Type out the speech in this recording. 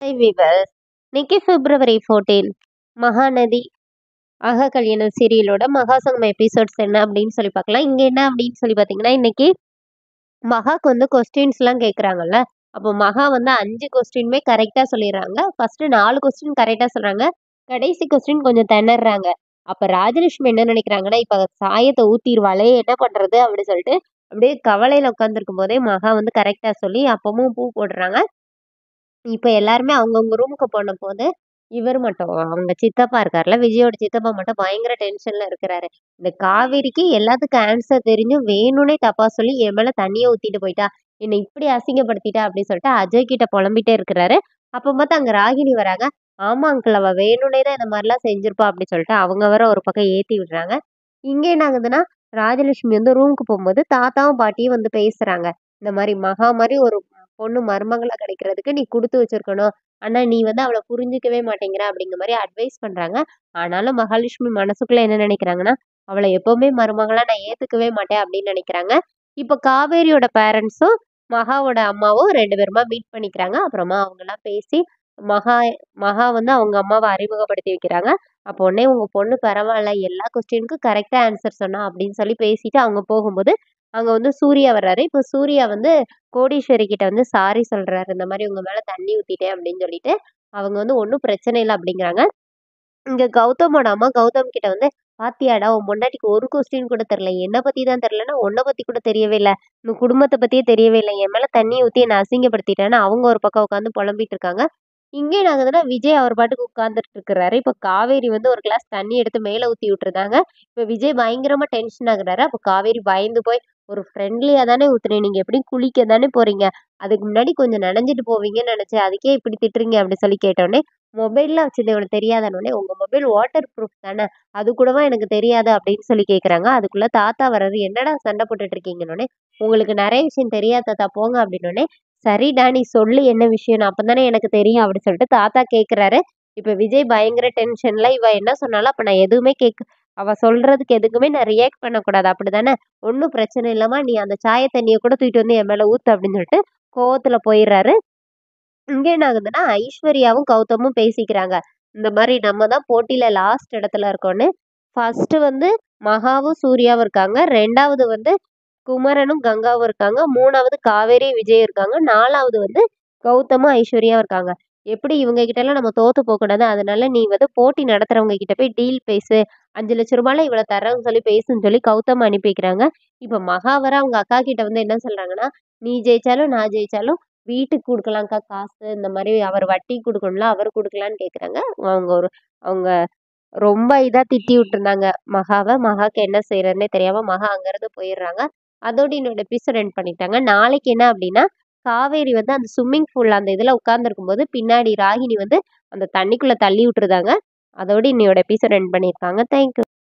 high viewers இன்னைக்கு பிப்ரவரி fourteen Mahanadi அக கல்யாணம் சீரியலோட மகாசங்கம் எபிசோட்ஸ் என்ன அப்படின்னு சொல்லி பார்க்கலாம் இங்கே என்ன அப்படின்னு சொல்லி பார்த்தீங்கன்னா இன்னைக்கு மகாக்கு வந்து கொஸ்டின்ஸ்லாம் கேட்குறாங்கல்ல அப்போ மகா வந்து அஞ்சு கொஸ்டினுமே கரெக்டாக சொல்லிடுறாங்க ஃபஸ்ட்டு நாலு கொஸ்டின் கரெக்டாக சொல்கிறாங்க கடைசி கொஸ்டின் கொஞ்சம் திணறாங்க அப்போ ராஜலட்சுமி என்ன நினைக்கிறாங்கன்னா இப்போ சாயத்தை ஊற்றிடுவாளே என்ன பண்ணுறது அப்படின்னு சொல்லிட்டு அப்படியே கவலையில் உட்காந்துருக்கும் போதே மகா வந்து கரெக்டாக சொல்லி அப்பவும் பூ போடுறாங்க இப்போ எல்லாருமே அவங்கவுங்க ரூமுக்கு போன போது இவர் மட்டும் அவங்க சித்தப்பா இருக்கார்ல விஜயோட சித்தப்பா மட்டும் பயங்கர டென்ஷன்ல இருக்கிறாரு இந்த காவேரிக்கு எல்லாத்துக்கும் ஆன்சர் தெரிஞ்சும் வேணும்னே தப்பா சொல்லி என் மேல தண்ணியை ஊத்திட்டு போயிட்டா என்னை இப்படி அசிங்கப்படுத்திட்டா அப்படின்னு சொல்லிட்டு அஜய் கிட்ட புலம்பிட்டே இருக்கிறாரு அப்போ பார்த்தா அங்க ராகினி வராங்க ஆமா அங்கிள் அவ வேணும்னே தான் இந்த மாதிரிலாம் செஞ்சிருப்பா அப்படின்னு சொல்லிட்டு அவங்க வர ஒரு பக்கம் ஏத்தி விடுறாங்க இங்க என்ன ஆகுதுன்னா ராஜலட்சுமி வந்து ரூமுக்கு போகும்போது தாத்தாவும் பாட்டியும் வந்து பேசுறாங்க இந்த மாதிரி மகா மாதிரி ஒரு பொண்ணு மருமகளா கிடைக்கிறதுக்கு நீ கொடுத்து வச்சிருக்கணும் ஆனா நீ வந்து அவளை புரிஞ்சுக்கவே மாட்டேங்கிற அப்படிங்கிற மாதிரி அட்வைஸ் பண்றாங்க ஆனாலும் மகாலட்சுமி மனசுக்குள்ள என்ன நினைக்கிறாங்கன்னா அவளை எப்பவுமே மருமகளா நான் ஏத்துக்கவே மாட்டேன் அப்படின்னு நினைக்கிறாங்க இப்போ காவேரியோட பேரண்ட்ஸும் மகாவோட அம்மாவும் ரெண்டு பேருமா மீட் பண்ணிக்கிறாங்க அப்புறமா அவங்கெல்லாம் பேசி மகா மகா வந்து அவங்க அம்மாவை அறிமுகப்படுத்தி வைக்கிறாங்க அப்போ உடனே உங்க பொண்ணு பரவாயில்ல எல்லா கொஸ்டினுக்கும் கரெக்டா ஆன்சர் சொன்னா அப்படின்னு சொல்லி பேசிட்டு அவங்க போகும்போது அங்க வந்து சூர்யா வர்றாரு இப்போ சூர்யா வந்து கோடீஸ்வரி கிட்ட வந்து சாரி சொல்றாரு இந்த மாதிரி உங்க மேல தண்ணி ஊத்திட்டேன் அப்படின்னு சொல்லிட்டு அவங்க வந்து ஒன்றும் பிரச்சனை இல்லை அப்படிங்கிறாங்க இங்க கௌதமோட அம்மா கௌதம் கிட்ட வந்து பாத்தியாடா உன் பொண்டாட்டிக்கு ஒரு கொஸ்டின் கூட தெரியல என்னை பத்தி தான் தெரியலன்னா உன்னை பத்தி கூட தெரியவே இல்லை உன் குடும்பத்தை பத்தியே தெரியவே இல்லை என் மேல தண்ணி ஊத்தி என்னை அசிங்கப்படுத்திட்டேன்னு அவங்க ஒரு பக்கம் உட்காந்து புலம்பிட்டு இருக்காங்க இங்கே என்ன ஆகுதுன்னா விஜய் அவர் பாட்டுக்கு உட்கார்ந்துட்டு இருக்கிறாரு இப்போ காவேரி வந்து ஒரு கிளாஸ் தண்ணி எடுத்து மேலே ஊற்றி விட்டுருந்தாங்க இப்போ விஜய் பயங்கரமா டென்ஷன் ஆகுறாரு அப்போ காவேரி பயந்து போய் ஒரு ஃப்ரெண்ட்லியா தானே ஊத்துனேன் நீங்க எப்படி குளிக்க தானே போறீங்க அதுக்கு முன்னாடி கொஞ்சம் நனைஞ்சிட்டு போவீங்கன்னு நினைச்சேன் அதுக்கே இப்படி திட்டுறீங்க அப்படி சொல்லி கேட்டோடனே மொபைல்லாம் வச்சது இவனுக்கு தெரியாதனோடனே உங்க மொபைல் வாட்டர் ப்ரூஃப் தானே அது கூடவா எனக்கு தெரியாது அப்படின்னு சொல்லி கேக்குறாங்க அதுக்குள்ள தாத்தா வர்றாரு என்னடா சண்டை போட்டுட்டு இருக்கீங்கன்னொடனே உங்களுக்கு நிறைய விஷயம் தெரியாது தாத்தா போங்க அப்படின்னோடனே சரிடா நீ சொல்லு என்ன விஷயம் அப்பதானே எனக்கு தெரியும் அப்படின்னு சொல்லிட்டு தாத்தா கேக்குறாரு இப்ப விஜய் பயங்கர டென்ஷன்ல இவ என்ன சொன்னாலும் அப்ப நான் எதுவுமே கேட்க அவ சொல்றதுக்கு எதுக்குமே நான் ரியாக்ட் பண்ணக்கூடாது அப்படிதானே ஒன்றும் பிரச்சனை இல்லாம நீ அந்த சாய தண்ணியை கூட தூக்கிட்டு வந்து என் மேல ஊத்து அப்படின்னு சொல்லிட்டு கோவத்துல போயிடுறாரு இங்க என்ன ஆகுதுன்னா ஐஸ்வர்யாவும் கௌதமும் பேசிக்கிறாங்க இந்த மாதிரி நம்ம தான் போட்டியில லாஸ்ட் இடத்துல இருக்கோன்னு ஃபர்ஸ்ட் வந்து மகாவும் சூர்யாவும் இருக்காங்க ரெண்டாவது வந்து குமரனும் கங்காவும் இருக்காங்க மூணாவது காவேரி விஜய் இருக்காங்க நாலாவது வந்து கௌதமும் ஐஸ்வர்யாவும் இருக்காங்க எப்படி இவங்க கிட்ட எல்லாம் நம்ம தோத்து போக கூடாது அதனால நீ வந்து போட்டி நடத்துறவங்க கிட்ட போய் டீல் பேசு அஞ்சு லட்ச ரூபாயில இவ்வளவு தரேன்னு சொல்லி பேசுன்னு சொல்லி கௌதம் அனுப்பி வைக்கிறாங்க இப்ப மகாவர அவங்க அக்கா கிட்ட வந்து என்ன சொல்றாங்கன்னா நீ ஜெயிச்சாலும் நான் ஜெயிச்சாலும் வீட்டுக்கு கொடுக்கலாம்க்கா காசு இந்த மாதிரி அவர் வட்டி கொடுக்கணும்ல அவர் கொடுக்கலான்னு கேக்குறாங்க அவங்க ஒரு அவங்க ரொம்ப இதா திட்டி விட்டுருந்தாங்க மகாவை மகாக்கு என்ன செய்யறதுன்னே தெரியாம மகா அங்கிருந்து போயிடுறாங்க அதோட என்னோட எபிசோட் எண்ட் பண்ணிட்டாங்க நாளைக்கு என்ன அப்படின்னா காவேரி வந்து அந்த ஸ்விம்மிங் பூல் அந்த இதுல உட்கார்ந்துருக்கும் போது பின்னாடி ராகினி வந்து அந்த தண்ணிக்குள்ள தள்ளி விட்டுருந்தாங்க அதோட இன்னையோட எபிசோட் எண்ட் பண்ணியிருக்காங்க தேங்க்யூ